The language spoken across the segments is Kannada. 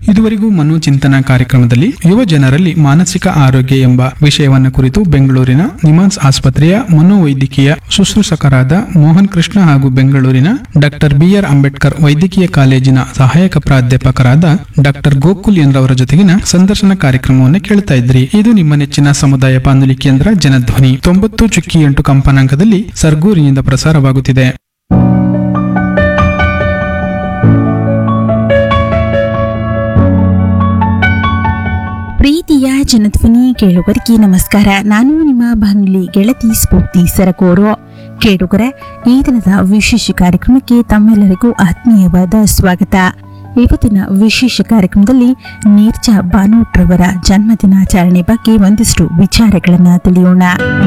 ಇದುವರೆಗೂ ಮನೋಚಿಂತನ ಕಾರ್ಯಕ್ರಮದಲ್ಲಿ ಯುವ ಜನರಲ್ಲಿ ಮಾನಸಿಕ ಆರೋಗ್ಯ ಎಂಬ ವಿಷಯವನ್ನು ಕುರಿತು ಬೆಂಗಳೂರಿನ ನಿಮಾನ್ಸ್ ಆಸ್ಪತ್ರೆಯ ಮನೋವೈದ್ಯಕೀಯ ಶುಶ್ರೂಷಕರಾದ ಮೋಹನ್ ಕೃಷ್ಣ ಹಾಗೂ ಬೆಂಗಳೂರಿನ ಡಾಕ್ಟರ್ ಬಿಆರ್ ಅಂಬೇಡ್ಕರ್ ವೈದ್ಯಕೀಯ ಕಾಲೇಜಿನ ಸಹಾಯಕ ಪ್ರಾಧ್ಯಾಪಕರಾದ ಡಾಕ್ಟರ್ ಗೋಕುಲ್ ಎಂದ್ರವರ ಜೊತೆಗಿನ ಸಂದರ್ಶನ ಕಾರ್ಯಕ್ರಮವನ್ನು ಕೇಳ್ತಾ ಇದ್ರಿ ಇದು ನಿಮ್ಮ ನೆಚ್ಚಿನ ಸಮುದಾಯ ಬಾನುಲಿ ಕೇಂದ್ರ ಜನಧ್ವನಿ ತೊಂಬತ್ತು ಚುಕ್ಕಿ ಎಂಟು ಕಂಪನಾಂಕದಲ್ಲಿ ಸರ್ಗೂರಿನಿಂದ ಪ್ರಸಾರವಾಗುತ್ತಿದೆ ಪ್ರೀತಿಯ ಜನಧ್ವನಿ ಕೇಳುಗರಿಗೆ ನಮಸ್ಕಾರ ನಾನು ನಿಮ್ಮ ಬಾನುಲಿ ಗೆಳತಿ ಸ್ಫೂರ್ತಿ ಸರಕೋರು ಕೇಳುಗರೆ ಈ ದಿನದ ವಿಶೇಷ ಕಾರ್ಯಕ್ರಮಕ್ಕೆ ತಮ್ಮೆಲ್ಲರಿಗೂ ಆತ್ಮೀಯವಾದ ಸ್ವಾಗತ ಇವತ್ತಿನ ವಿಶೇಷ ಕಾರ್ಯಕ್ರಮದಲ್ಲಿ ನೀರ್ಜಾ ಬಾನೋಟ್ರವರ ಜನ್ಮದಿನಾಚರಣೆ ಬಗ್ಗೆ ಒಂದಿಷ್ಟು ವಿಚಾರಗಳನ್ನು ತಿಳಿಯೋಣ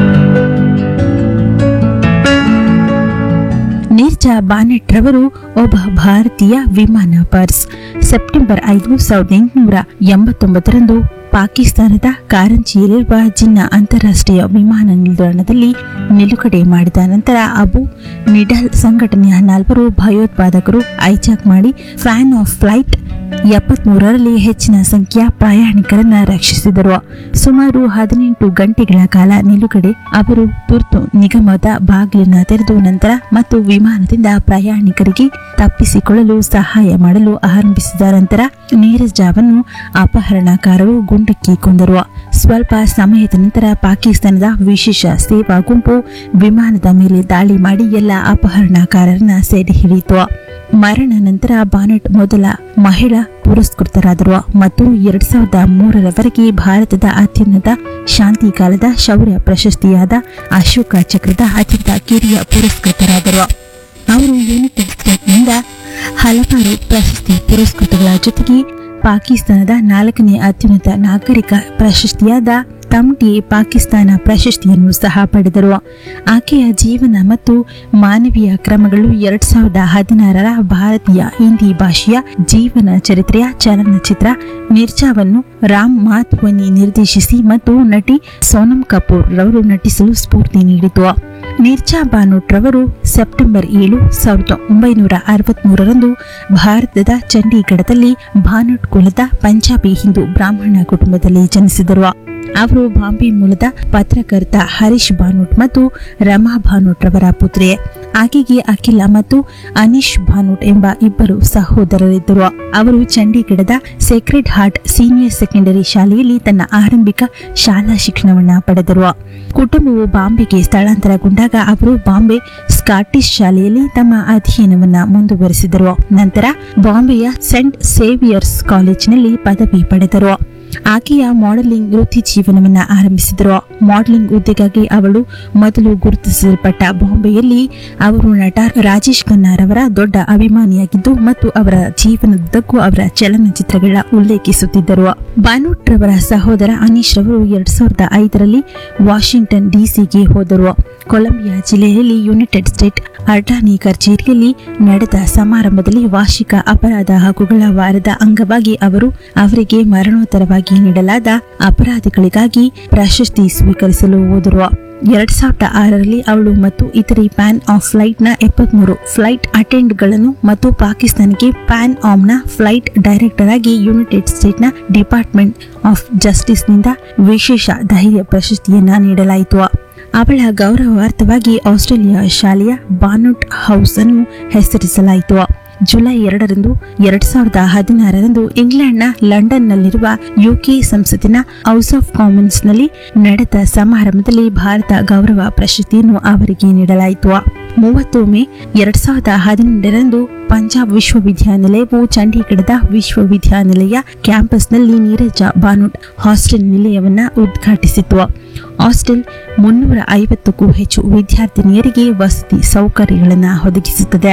ನೀರ್ಜಾ ಬಾನೆಟ್ ರವರು ಒಬ್ಬ ಭಾರತೀಯ ವಿಮಾನ ಪರ್ಸ್ ಸೆಪ್ಟೆಂಬರ್ ಐದು ಸಾವಿರದ ಎಂಟುನೂರ ಎಂಬತ್ತೊಂಬತ್ತರಂದು ಪಾಕಿಸ್ತಾನದ ಕಾರಂಜಿಯಲ್ಲಿರುವ ಜಿನ್ನಾ ಅಂತಾರಾಷ್ಟ್ರೀಯ ವಿಮಾನ ನಿಲ್ದಾಣದಲ್ಲಿ ನಿಲುಗಡೆ ಮಾಡಿದ ನಂತರ ಅಬು ನಿಡಲ್ ಸಂಘಟನೆಯ ನಾಲ್ವರು ಭಯೋತ್ಪಾದಕರು ಐಜಾಕ್ ಮಾಡಿ ಫ್ಯಾನ್ ಆಫ್ ಫ್ಲೈಟ್ ಎಪ್ಪತ್ಮೂರರಲ್ಲಿ ಹೆಚ್ಚಿನ ಸಂಖ್ಯೆಯ ಪ್ರಯಾಣಿಕರನ್ನ ರಕ್ಷಿಸಿದರು ಸುಮಾರು ಹದಿನೆಂಟು ಗಂಟೆಗಳ ಕಾಲ ನಿಲುಗಡೆ ಅವರು ತುರ್ತು ನಿಗಮದ ಬಾಗಿಲನ್ನ ತೆರೆದು ನಂತರ ಮತ್ತು ವಿಮಾನದಿಂದ ಪ್ರಯಾಣಿಕರಿಗೆ ತಪ್ಪಿಸಿಕೊಳ್ಳಲು ಸಹಾಯ ಮಾಡಲು ಆರಂಭಿಸಿದ ನಂತರ ನೀರಜಾವನ್ನು ಅಪಹರಣಕಾರರು ಗುಂಡಕ್ಕಿ ಕೊಂದರು ಸ್ವಲ್ಪ ಸಮಯದ ನಂತರ ಪಾಕಿಸ್ತಾನದ ವಿಶೇಷ ಸೇವಾ ಗುಂಪು ವಿಮಾನದ ಮೇಲೆ ದಾಳಿ ಮಾಡಿ ಎಲ್ಲ ಅಪಹರಣಕಾರರನ್ನ ಸೆರೆ ಹಿಡಿಯಿತು ಮರಣ ನಂತರ ಬಾನೆಟ್ ಮೊದಲ ಮಹಿಳಾ ಪುರಸ್ಕೃತರಾದರು ಮತ್ತು ಎರಡ್ ಸಾವಿರದ ಮೂರರವರೆಗೆ ಭಾರತದ ಅತ್ಯುನ್ನತ ಶಾಂತಿ ಕಾಲದ ಶೌರ್ಯ ಪ್ರಶಸ್ತಿಯಾದ ಅಶೋಕ ಚಕ್ರದ ಅತ್ಯಂತ ಕಿರಿಯ ಪುರಸ್ಕೃತರಾದರು ಅವರು ಯುನೈಟೆಡ್ ಸ್ಟೇಟ್ನಿಂದ ಹಲವಾರು ಪ್ರಶಸ್ತಿ ಪುರಸ್ಕೃತಗಳ ಜೊತೆಗೆ ಪಾಕಿಸ್ತಾನದ ನಾಲ್ಕನೇ ಅತ್ಯುನ್ನತ ನಾಗರಿಕ ಪ್ರಶಸ್ತಿಯಾದ ತಮ್ಟಿ ಪಾಕಿಸ್ತಾನ ಪ್ರಶಸ್ತಿಯನ್ನು ಸಹ ಪಡೆದರು ಆಕೆಯ ಜೀವನ ಮತ್ತು ಮಾನವೀಯ ಕ್ರಮಗಳು ಎರಡ್ ಸಾವಿರದ ಹದಿನಾರರ ಭಾರತೀಯ ಹಿಂದಿ ಭಾಷೆಯ ಜೀವನ ಚರಿತ್ರೆಯ ಚಲನಚಿತ್ರ ನಿರ್ಜಾವನ್ನು ರಾಮ್ ಮಾಧ್ವನಿ ನಿರ್ದೇಶಿಸಿ ಮತ್ತು ನಟಿ ಸೋನಂ ಕಪೂರ್ ರವರು ನಟಿಸಲು ಸ್ಫೂರ್ತಿ ನೀಡಿತು ನಿರ್ಜಾ ಬಾನೋಟ್ ರವರು ಸೆಪ್ಟೆಂಬರ್ ಏಳು ಸಾವಿರದ ಒಂಬೈನೂರ ಅರವತ್ಮೂರರಂದು ಭಾರತದ ಚಂಡೀಗಢದಲ್ಲಿ ಭಾನೋಟ್ ಕುಲದ ಪಂಜಾಬಿ ಹಿಂದೂ ಬ್ರಾಹ್ಮಣ ಕುಟುಂಬದಲ್ಲಿ ಜನಿಸಿದರು ಅವರು ಬಾಂಬೆ ಮೂಲದ ಪತ್ರಕರ್ತ ಹರೀಶ್ ಭಾನೋಟ್ ಮತ್ತು ರಮಾ ಭಾನೋಟ್ ರವರ ಪುತ್ರಿ ಆಕೆಗೆ ಅಖಿಲ ಮತ್ತು ಅನೀಶ್ ಭಾನೋಟ್ ಎಂಬ ಇಬ್ಬರು ಸಹೋದರರಿದ್ದರು ಅವರು ಚಂಡೀಗಢದ ಸೇಕ್ರೆಡ್ ಹಾರ್ಟ್ ಸೀನಿಯರ್ ಸೆಕೆಂಡರಿ ಶಾಲೆಯಲ್ಲಿ ತನ್ನ ಆರಂಭಿಕ ಶಾಲಾ ಶಿಕ್ಷಣವನ್ನ ಪಡೆದರು ಕುಟುಂಬವು ಬಾಂಬೆಗೆ ಸ್ಥಳಾಂತರಗೊಂಡಾಗ ಅವರು ಬಾಂಬೆ ಸ್ಕಾಟಿಷ್ ಶಾಲೆಯಲ್ಲಿ ತಮ್ಮ ಅಧ್ಯಯನವನ್ನ ಮುಂದುವರೆಸಿದರು ನಂತರ ಬಾಂಬೆಯ ಸೆಂಟ್ ಸೇವಿಯರ್ಸ್ ಕಾಲೇಜಿನಲ್ಲಿ ಪದವಿ ಪಡೆದರು ಆಕೆಯ ಮಾಡೆಲಿಂಗ್ ವೃತ್ತಿ ಜೀವನವನ್ನ ಆರಂಭಿಸಿದರು ಮಾಡೆಲಿಂಗ್ ಹುದ್ದೆಗಾಗಿ ಅವಳು ಮೊದಲು ಗುರುತಿಸಲ್ಪಟ್ಟ ಬಾಂಬೆಯಲ್ಲಿ ಅವರು ನಟ ರಾಜೇಶ್ ಖನ್ನಾರವರ ದೊಡ್ಡ ಅಭಿಮಾನಿಯಾಗಿದ್ದು ಮತ್ತು ಅವರ ಜೀವನದುದ್ದಕ್ಕೂ ಅವರ ಚಲನಚಿತ್ರಗಳ ಉಲ್ಲೇಖಿಸುತ್ತಿದ್ದರು ಬಾನೋಟ್ ರವರ ಸಹೋದರ ಅನೀಶ್ ರವರು ಎರಡ್ ಸಾವಿರದ ಐದರಲ್ಲಿ ವಾಷಿಂಗ್ಟನ್ ಡಿಸಿಗೆ ಹೋದರು ಕೊಲಂಬಿಯಾ ಜಿಲ್ಲೆಯಲ್ಲಿ ಯುನೈಟೆಡ್ ಸ್ಟೇಟ್ ಅಟಾರ್ನಿ ಕಚೇರಿಯಲ್ಲಿ ನಡೆದ ಸಮಾರಂಭದಲ್ಲಿ ವಾರ್ಷಿಕ ಅಪರಾಧ ಹಕ್ಕುಗಳ ವಾರದ ಅಂಗವಾಗಿ ಅವರು ಅವರಿಗೆ ಮರಣೋತ್ತರವಾಗಿ ನೀಡಲಾದ ಅಪರಾಧಗಳಿಗಾಗಿ ಪ್ರಶಸ್ತಿ ಸ್ವೀಕರಿಸಲು ಹೋದರು ಎರಡ್ ಸಾವಿರದ ಆರರಲ್ಲಿ ಅವಳು ಮತ್ತು ಇತರೆ ಪ್ಯಾನ್ ಆಫ್ ಫ್ಲೈಟ್ನ ಎಪ್ಪತ್ಮೂರು ಫ್ಲೈಟ್ ಅಟೆಂಡ್ಗಳನ್ನು ಮತ್ತು ಪಾಕಿಸ್ತಾನಕ್ಕೆ ಪ್ಯಾನ್ ಆಮ್ನ ಫ್ಲೈಟ್ ಡೈರೆಕ್ಟರ್ ಆಗಿ ಯುನೈಟೆಡ್ ಸ್ಟೇಟ್ನ ಡಿಪಾರ್ಟ್ಮೆಂಟ್ ಆಫ್ ಜಸ್ಟಿಸ್ನಿಂದ ವಿಶೇಷ ಧೈರ್ಯ ಪ್ರಶಸ್ತಿಯನ್ನ ನೀಡಲಾಯಿತು ಅವಳ ಗೌರವಾರ್ಥವಾಗಿ ಆಸ್ಟ್ರೇಲಿಯಾ ಶಾಲೆಯ ಬಾನುಟ್ ಹೌಸ್ ಅನ್ನು ಹೆಸರಿಸಲಾಯಿತು ಜುಲೈ ಎರಡರಂದು ಎರಡ್ ಸಾವಿರದ ಹದಿನಾರರಂದು ಇಂಗ್ಲೆಂಡ್ನ ಲಂಡನ್ನಲ್ಲಿರುವ ಯುಕೆ ಸಂಸತ್ತಿನ ಹೌಸ್ ಆಫ್ ಕಾಮನ್ಸ್ನಲ್ಲಿ ನಡೆದ ಸಮಾರಂಭದಲ್ಲಿ ಭಾರತ ಗೌರವ ಪ್ರಶಸ್ತಿಯನ್ನು ಅವರಿಗೆ ನೀಡಲಾಯಿತು ಮೂವತ್ತು ಮೇ ಎರಡ್ ಸಾವಿರದ ಹದಿನೆಂಟರಂದು ಪಂಜಾಬ್ ವಿಶ್ವವಿದ್ಯಾನಿಲಯವು ಚಂಡೀಗಢದ ವಿಶ್ವವಿದ್ಯಾನಿಲಯ ಕ್ಯಾಂಪಸ್ನಲ್ಲಿ ನೀರಜ ಬಾನುಟ್ ಹಾಸ್ಟೆಲ್ ನಿಲಯವನ್ನ ಉದ್ಘಾಟಿಸಿತು ಹಾಸ್ಟೆಲ್ ಮುನ್ನೂರ ಐವತ್ತಕ್ಕೂ ಹೆಚ್ಚು ವಿದ್ಯಾರ್ಥಿನಿಯರಿಗೆ ವಸತಿ ಸೌಕರ್ಯಗಳನ್ನು ಒದಗಿಸುತ್ತದೆ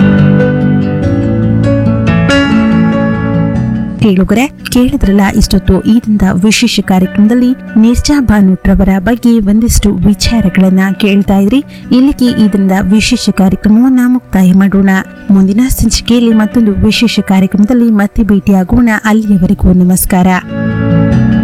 ಕೇಳುಗರೆ ಕೇಳಿದ್ರಲ್ಲ ಇಷ್ಟೊತ್ತು ಈ ದಿನದ ವಿಶೇಷ ಕಾರ್ಯಕ್ರಮದಲ್ಲಿ ನಿರ್ಜಾ ಬಾನುಟ್ ರವರ ಬಗ್ಗೆ ಒಂದಿಷ್ಟು ವಿಚಾರಗಳನ್ನ ಕೇಳ್ತಾ ಇದ್ರಿ ಇಲ್ಲಿಗೆ ಈ ದಿನದ ವಿಶೇಷ ಕಾರ್ಯಕ್ರಮವನ್ನ ಮುಕ್ತಾಯ ಮಾಡೋಣ ಮುಂದಿನ ಸಂಚಿಕೆಯಲ್ಲಿ ಮತ್ತೊಂದು ವಿಶೇಷ ಕಾರ್ಯಕ್ರಮದಲ್ಲಿ ಮತ್ತೆ ಭೇಟಿಯಾಗೋಣ ಅಲ್ಲಿಯವರೆಗೂ ನಮಸ್ಕಾರ